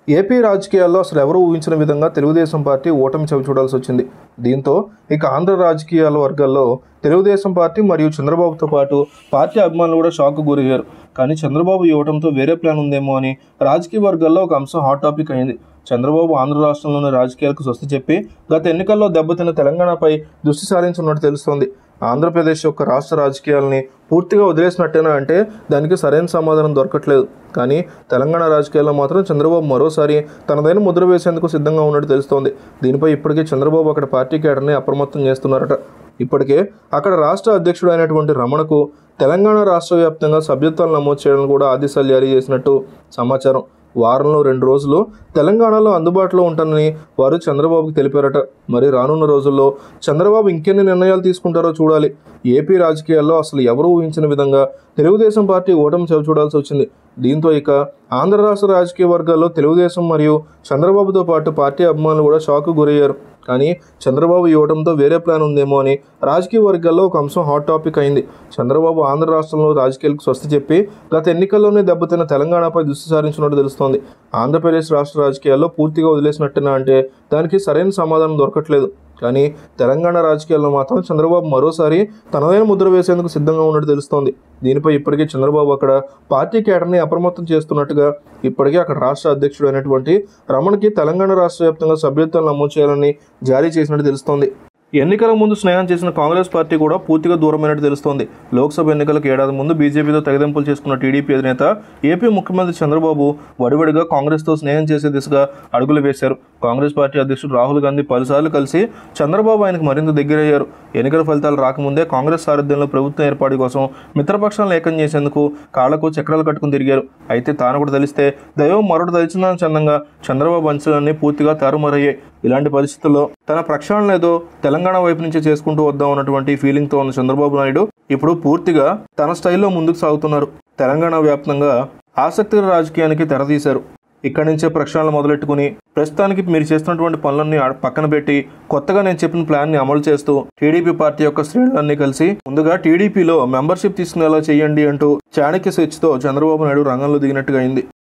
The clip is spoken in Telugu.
ఏపీ రాజకీయాల్లో అసలు ఎవరు ఊహించిన విధంగా తెలుగుదేశం పార్టీ ఓటమి చవి చూడాల్సి వచ్చింది దీంతో ఇక ఆంధ్ర రాజకీయాల వర్గాల్లో తెలుగుదేశం పార్టీ మరియు చంద్రబాబుతో పాటు పార్టీ అభిమానులు కూడా షాక్ గురయ్యారు కానీ చంద్రబాబు ఇవ్వడంతో వేరే ప్లాన్ ఉందేమో అని రాజకీయ వర్గాల్లో ఒక అంశం హాట్ టాపిక్ అయింది చంద్రబాబు ఆంధ్ర రాష్ట్రంలోని రాజకీయాలకు స్వస్తి చెప్పి గత ఎన్నికల్లో దెబ్బతిన్న తెలంగాణపై దృష్టి సారించున్నట్టు తెలుస్తోంది ఆంధ్రప్రదేశ్ యొక్క రాష్ట్ర రాజకీయాలని పూర్తిగా వదిలేసినట్టేనా అంటే దానికి సరైన సమాధానం దొరకట్లేదు కానీ తెలంగాణ రాజకీయాల్లో మాత్రం చంద్రబాబు మరోసారి తనదైన ముద్ర వేసేందుకు సిద్ధంగా ఉన్నట్టు తెలుస్తోంది దీనిపై ఇప్పటికే చంద్రబాబు అక్కడ పార్టీ కేడర్ని అప్రమత్తం చేస్తున్నారట ఇప్పటికే అక్కడ రాష్ట్ర అధ్యక్షుడు అయినటువంటి రమణకు తెలంగాణ రాష్ట్ర వ్యాప్తంగా సభ్యత్వాలు నమోదు చేయడానికి కూడా ఆదేశాలు జారీ చేసినట్టు సమాచారం వారంలో రెండు రోజులు తెలంగాణలో అందుబాటులో ఉంటానని వారు చంద్రబాబుకి తెలిపారట మరి రానున్న రోజుల్లో చంద్రబాబు ఇంకెన్ని నిర్ణయాలు తీసుకుంటారో చూడాలి ఏపీ రాజకీయాల్లో అసలు ఎవరు ఊహించిన విధంగా తెలుగుదేశం పార్టీ ఓటమి చవి చూడాల్సి వచ్చింది దీంతో ఇక ఆంధ్ర రాష్ట్ర రాజకీయ వర్గాల్లో తెలుగుదేశం మరియు చంద్రబాబుతో పాటు పార్టీ అభిమానులు కూడా షాక్ గురయ్యారు కానీ చంద్రబాబు ఇవ్వడంతో వేరే ప్లాన్ ఉందేమో అని రాజకీయ వర్గాల్లో ఒక అంశం హాట్ టాపిక్ అయింది చంద్రబాబు ఆంధ్ర రాష్ట్రంలో రాజకీయాలకు స్వస్తి చెప్పి గత ఎన్నికల్లోనే దెబ్బతిన్న తెలంగాణపై దృష్టి సారించినట్టు తెలుస్తోంది ఆంధ్రప్రదేశ్ రాష్ట్ర రాజకీయాల్లో పూర్తిగా వదిలేసినట్టేనా అంటే దానికి సరైన సమాధానం దొరకట్లేదు కానీ తెలంగాణ రాజకీయాల్లో మాత్రం చంద్రబాబు మరోసారి తనదైన ముద్ర వేసేందుకు సిద్ధంగా ఉన్నట్టు తెలుస్తోంది దీనిపై ఇప్పటికే చంద్రబాబు అక్కడ పార్టీ కేడర్ని అప్రమత్తం చేస్తున్నట్టుగా ఇప్పటికే అక్కడ రాష్ట్ర అధ్యక్షుడు అయినటువంటి రమణకి తెలంగాణ రాష్ట్ర వ్యాప్తంగా సభ్యత్వాలు నమోదు చేయాలని జారీ చేసినట్టు తెలుస్తోంది ఎన్నికల ముందు స్నేహం చేసిన కాంగ్రెస్ పార్టీ కూడా పూర్తిగా దూరమైనట్టు తెలుస్తోంది లోక్సభ ఎన్నికలకు ఏడాది ముందు బీజేపీతో తెగదెంపులు చేసుకున్న టీడీపీ అధినేత ఏపీ ముఖ్యమంత్రి చంద్రబాబు వడివడిగా కాంగ్రెస్తో స్నేహం చేసే దిశగా అడుగులు వేశారు కాంగ్రెస్ పార్టీ అధ్యక్షుడు రాహుల్ గాంధీ పలుసార్లు కలిసి చంద్రబాబు ఆయనకు మరింత దగ్గరయ్యారు ఎన్నికల ఫలితాలు రాకముందే కాంగ్రెస్ సారథ్యంలో ప్రభుత్వం ఏర్పాటు కోసం మిత్రపక్షాలను ఏకం చేసేందుకు కాళ్లకు చక్రాలు కట్టుకుని తిరిగారు అయితే తాను కూడా తెలిస్తే దైవం మరొకటి తెలిసిందని చందంగా చంద్రబాబు అంచనాలన్నీ పూర్తిగా తారుమారయ్యాయి ఇలాంటి పరిస్థితుల్లో తన ప్రక్షాళన ఏదో తెలంగాణ వైపు నుంచి చేసుకుంటూ వద్దాం అన్నటువంటి ఫీలింగ్తో ఉన్న చంద్రబాబు నాయుడు ఇప్పుడు పూర్తిగా తన స్టైల్లో ముందుకు సాగుతున్నారు తెలంగాణ వ్యాప్తంగా ఆసక్తికర రాజకీయానికి తెరతీశారు ఇక్కడి నుంచే ప్రక్షాళన మొదలెట్టుకుని ప్రస్తుతానికి మీరు చేస్తున్నటువంటి పనులన్నీ ఆ- పక్కన పెట్టి కొత్తగా నేను చెప్పిన ప్లాన్ ని అమలు చేస్తూ టీడీపీ పార్టీ యొక్క శ్రేణులన్నీ కలిసి ముందుగా టీడీపీలో మెంబర్షిప్ తీసుకునేలా చేయండి అంటూ చాణక్య స్విచ్తో చంద్రబాబు నాయుడు రంగంలో దిగినట్టుగా అయింది